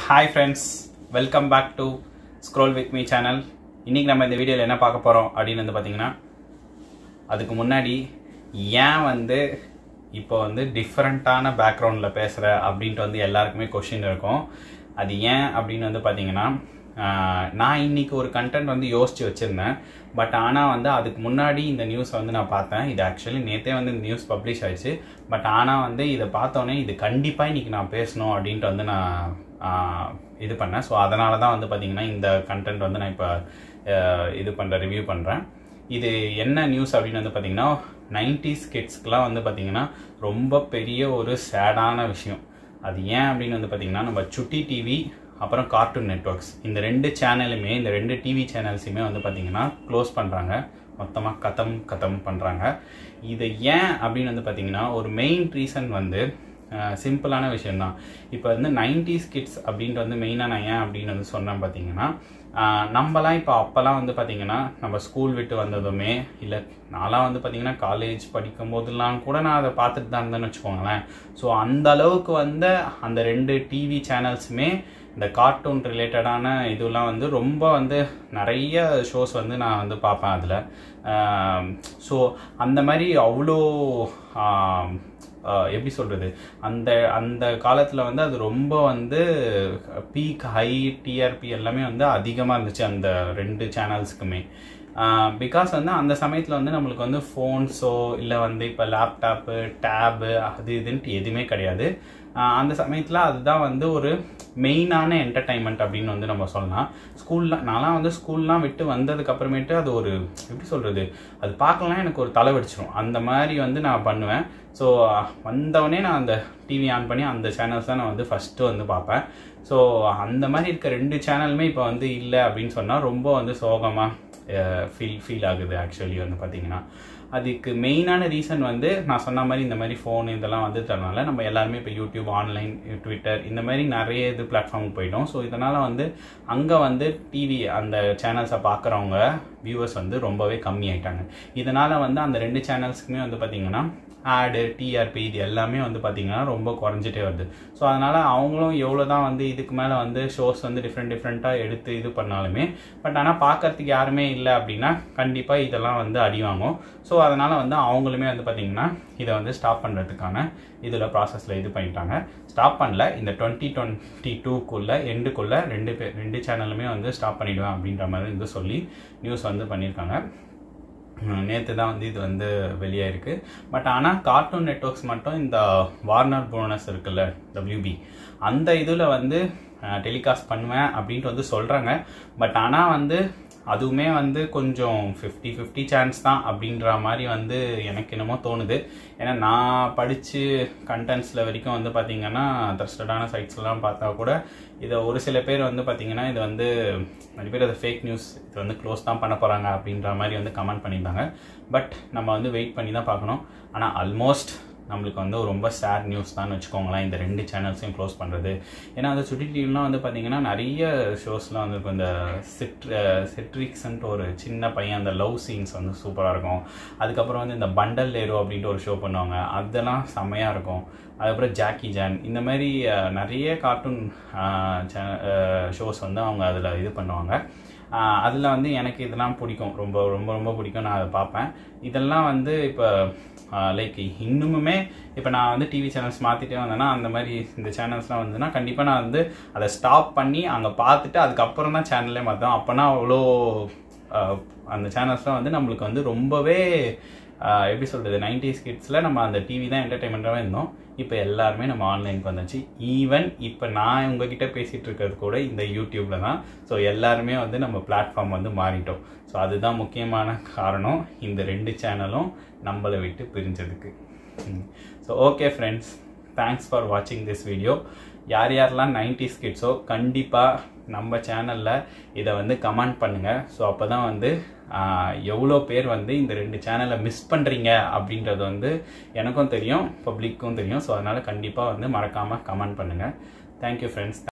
hi friends welcome back to scroll with me channel இன்றைக்கி நம்ம இந்த வீடியோவில் என்ன பார்க்க போகிறோம் அப்படின்னு வந்து பார்த்தீங்கன்னா அதுக்கு முன்னாடி ஏன் வந்து இப்போ வந்து டிஃப்ரெண்ட்டான பேக்ரவுண்டில் பேசுகிற அப்படின்ட்டு வந்து எல்லாருக்குமே கொஷின் இருக்கும் அது ஏன் அப்படின்னு வந்து பார்த்தீங்கன்னா ஆஹ், நான் இன்னைக்கு ஒரு கண்டென்ட் வந்து யோசிச்சு வச்சுருந்தேன் பட் ஆனால் வந்து அதுக்கு முன்னாடி இந்த நியூஸை வந்து நான் பார்த்தேன் இது ஆக்சுவலி நேற்றே வந்து இந்த நியூஸ் பப்ளிஷ் ஆயிடுச்சு பட் ஆனால் வந்து இதை பார்த்தோன்னே இது கண்டிப்பாக இன்னைக்கு நான் பேசணும் அப்படின்ட்டு வந்து நான் ஆஹ், இது பண்ணேன் ஸோ அதனால தான் வந்து பார்த்தீங்கன்னா இந்த கண்டென்ட் வந்து நான் இப்போ இது பண்ணுறேன் ரிவ்யூ பண்ணுறேன் இது என்ன நியூஸ் அப்படின்னு வந்து பார்த்தீங்கன்னா நைன்டிஸ் கிட்ஸ்க்குலாம் வந்து பார்த்தீங்கன்னா ரொம்ப பெரிய ஒரு சேடான விஷயம் அது ஏன் அப்படின்னு வந்து பார்த்தீங்கன்னா நம்ம சுட்டி டிவி அப்புறம் கார்ட்டூன் நெட்ஒர்க்ஸ் இந்த ரெண்டு சேனலுமே இந்த ரெண்டு டிவி சேனல்ஸுமே வந்து பார்த்தீங்கன்னா க்ளோஸ் பண்ணுறாங்க மொத்தமாக கதம் கதம் பண்ணுறாங்க இது ஏன் அப்படின்னு வந்து பார்த்தீங்கன்னா ஒரு மெயின் ரீசன் வந்து சிம்பிளான விஷயம்தான் இப்போ வந்து நைன்டிஸ் கிட்ஸ் அப்படின்ட்டு வந்து மெயினாக நான் ஏன் அப்படின்னு வந்து சொன்னேன் பார்த்தீங்கன்னா ஆஹ் நம்மலாம் இப்போ அப்போல்லாம் வந்து பார்த்தீங்கன்னா நம்ம ஸ்கூல் விட்டு வந்ததுமே இல்லை நான்லாம் வந்து பார்த்தீங்கன்னா காலேஜ் படிக்கும் போதெல்லாம் கூட நான் அதை பார்த்துட்டு தான் இருந்தேன்னு வச்சுக்கோங்களேன் ஸோ அந்த அளவுக்கு வந்து அந்த ரெண்டு டிவி சேனல்ஸுமே இந்த கார்ட்டூன் ரிலேட்டடான இதெல்லாம் வந்து ரொம்ப வந்து நிறைய ஷோஸ் வந்து நான் வந்து பார்ப்பேன் அதில் ஸோ அந்த மாதிரி அவ்வளோ ஆம், ஆஹ், எப்படி சொல்கிறது அந்த அந்த காலத்தில் வந்து அது ரொம்ப வந்து பீக் ஹை டிஆர்பி எல்லாமே வந்து அதிகமாக இருந்துச்சு அந்த ரெண்டு சேனல்ஸுக்குமே பிகாஸ் வந்து அந்த சமயத்தில் வந்து நம்மளுக்கு வந்து ஃபோன்ஸோ இல்லை வந்து இப்போ லேப்டாப்பு டேபு அது இதுன்ட்டு எதுவுமே கிடையாது ஆஹ் அந்த சமயத்தில் அதுதான் வந்து ஒரு மெயினான என்டர்டைன்மெண்ட் அப்படின்னு வந்து நம்ம சொல்லலாம் ஸ்கூலில் நான்லாம் வந்து ஸ்கூல்லாம் விட்டு வந்ததுக்கு அப்புறமேட்டு அது ஒரு எப்படி சொல்கிறது அது பார்க்கலாம் எனக்கு ஒரு தலை வெடிச்சிரும் அந்த மாதிரி வந்து நான் பண்ணுவேன் ஸோ வந்தவொடனே நான் அந்த டிவி ஆன் பண்ணி அந்த சேனல்ஸ் தான் நான் வந்து ஃபஸ்ட்டு வந்து பார்ப்பேன் ஸோ அந்த மாதிரி இருக்க ரெண்டு சேனலுமே இப்போ வந்து இல்லை அப்படின்னு சொன்னால் ரொம்ப வந்து சோகமாக ஃபீல் ஃபீல் ஆகுது ஆக்சுவலி வந்து பார்த்தீங்கன்னா அதுக்கு மெயினான ரீசன் வந்து நான் சொன்ன மாதிரி இந்த மாதிரி ஃபோன் இதெல்லாம் வந்துட்டனால நம்ம எல்லாருமே இப்போ யூடியூப் ஆன்லைன் ட்விட்டர் இந்த மாதிரி நிறைய இது பிளாட்ஃபார்முக்கு போயிட்டோம் ஸோ இதனால் வந்து அங்கே வந்து டிவி அந்த சேனல்ஸை பார்க்குறவங்க வியூவர்ஸ் வந்து ரொம்பவே கம்மி ஆயிட்டாங்க இதனால் வந்து அந்த ரெண்டு சேனல்ஸுக்குமே வந்து பார்த்திங்கன்னா ஆடு டிஆர்பி இது எல்லாமே வந்து பார்த்திங்கன்னா ரொம்ப குறைஞ்சிட்டே வருது ஸோ அதனால் அவங்களும் எவ்வளோ தான் வந்து இதுக்கு மேலே வந்து ஷோஸ் வந்து டிஃப்ரெண்ட் டிஃப்ரெண்ட்டாக எடுத்து இது பண்ணாலுமே பட் ஆனால் பார்க்கறதுக்கு யாருமே இல்லை அப்படின்னா கண்டிப்பாக இதெல்லாம் வந்து அடி வாங்கும் ஸோ அதனால் வந்து அவங்களுமே வந்து பார்த்திங்கன்னா இதை வந்து ஸ்டாப் பண்ணுறதுக்கான இதில் ப்ராசஸில் இது பண்ணிட்டாங்க ஸ்டாப் பண்ணல இந்த டுவெண்ட்டி டுவெண்ட்டி டூக்குள்ளே எண்டுக்குள்ளே ரெண்டு பேர் ரெண்டு சேனலுமே வந்து ஸ்டாப் பண்ணிடுவேன் அப்படின்ற மாதிரி வந்து சொல்லி நியூஸ் வந்து பண்ணியிருக்காங்க நேற்று தான் வந்து இது வந்து வெளியாயிருக்கு பட் ஆனால் கார்ட்டூன் நெட்ஒர்க்ஸ் மட்டும் இந்த வார்னர் போனஸ் இருக்குல்ல WB அந்த இதில் வந்து டெலிகாஸ்ட் பண்ணுவேன் அப்படின்ட்டு வந்து சொல்கிறாங்க பட் ஆனால் வந்து அதுவுமே வந்து கொஞ்சம் ஃபிஃப்டி ஃபிஃப்டி சான்ஸ் தான் அப்படின்ற மாதிரி வந்து எனக்கு என்னமோ தோணுது ஏன்னா நான் படித்து கண்டென்ட்ஸில் வரைக்கும் வந்து பார்த்திங்கன்னா ட்ரஸ்டடான சைட்ஸ்லாம் பார்த்தா கூட இதை ஒரு சில பேர் வந்து பார்த்திங்கன்னா இது வந்து நிறைய பேர் அது ஃபேக் நியூஸ் இது வந்து க்ளோஸ் தான் பண்ண போகிறாங்க அப்படின்ற மாதிரி வந்து கமெண்ட் பண்ணியிருந்தாங்க பட் நம்ம வந்து வெயிட் பண்ணி தான் பார்க்கணும் ஆனால் ஆல்மோஸ்ட் நம்மளுக்கு வந்து ரொம்ப சேட் நியூஸ் தான் வச்சுக்கோங்களேன் இந்த ரெண்டு சேனல்ஸையும் க்ளோஸ் பண்ணுறது ஏன்னா அந்த சுட்டி டிவிலாம் வந்து பார்த்தீங்கன்னா நிறைய ஷோஸ்லாம் வந்து இருக்கும் இந்த சிட் சிட்ரிக்ஸ்ன்ட்டு ஒரு சின்ன பையன் அந்த லவ் சீன்ஸ் வந்து சூப்பராக இருக்கும் அதுக்கப்புறம் வந்து இந்த பண்டல் லேரோ அப்படின்ட்டு ஒரு ஷோ பண்ணுவாங்க அதெல்லாம் செம்மையாக இருக்கும் அதுக்கப்புறம் ஜாக்கி ஜான் இந்த மாதிரி அஹ், நிறைய கார்ட்டூன் ஷோஸ் வந்து அவங்க அதில் இது பண்ணுவாங்க அதில் வந்து எனக்கு இதெல்லாம் பிடிக்கும் ரொம்ப ரொம்ப ரொம்ப பிடிக்கும் நான் அதை பார்ப்பேன் இதெல்லாம் வந்து இப்போ லைக் இன்னுமுமே இப்போ நான் வந்து டிவி சேனல்ஸ் மாற்றிட்டே வந்தேன்னா அந்த மாதிரி இந்த சேனல்ஸ்லாம் வந்துன்னா கண்டிப்பாக நான் வந்து அதை ஸ்டாப் பண்ணி அங்கே பார்த்துட்டு அதுக்கப்புறம் தான் சேனல்லே மாற்றோம் அப்போனா அவ்வளோ ஆஹ், அந்த சேனல்ஸ்லாம் வந்து நம்மளுக்கு வந்து ரொம்பவே ஆஹ், எப்படி சொல்கிறது நைன்டிஸ் கிட்ஸில் நம்ம அந்த டிவி தான் என்டர்டைன்மெண்ட்டாகவே இருந்தோம் இப்போ எல்லாருமே நம்ம ஆன்லைனுக்கு வந்தாச்சு ஈவன் இப்போ நான் உங்ககிட்ட பேசிகிட்டு இருக்கிறது கூட இந்த யூடியூப்பில் தான் ஸோ எல்லாருமே வந்து நம்ம பிளாட்ஃபார்ம் வந்து மாறிட்டோம் ஸோ அதுதான் முக்கியமான காரணம் இந்த ரெண்டு சேனலும் நம்மளை விட்டு பிரிஞ்சதுக்கு so okay friends thanks for வாட்சிங் திஸ் வீடியோ யார் யாரெல்லாம் நைன்டிஸ் கிட்ஸோ கண்டிப்பாக நம்ம சேனலில் இதை வந்து கமெண்ட் பண்ணுங்கள் ஸோ அப்போ தான் வந்து ஆஹ், எவ்வளோ பேர் வந்து இந்த ரெண்டு சேனலை மிஸ் பண்ணுறீங்க அப்படின்றது வந்து எனக்கும் தெரியும் பப்ளிக்கும் தெரியும் ஸோ அதனால் கண்டிப்பாக வந்து மறக்காமல் கமெண்ட் பண்ணுங்கள் தேங்க்யூ ஃப்ரெண்ட்ஸ்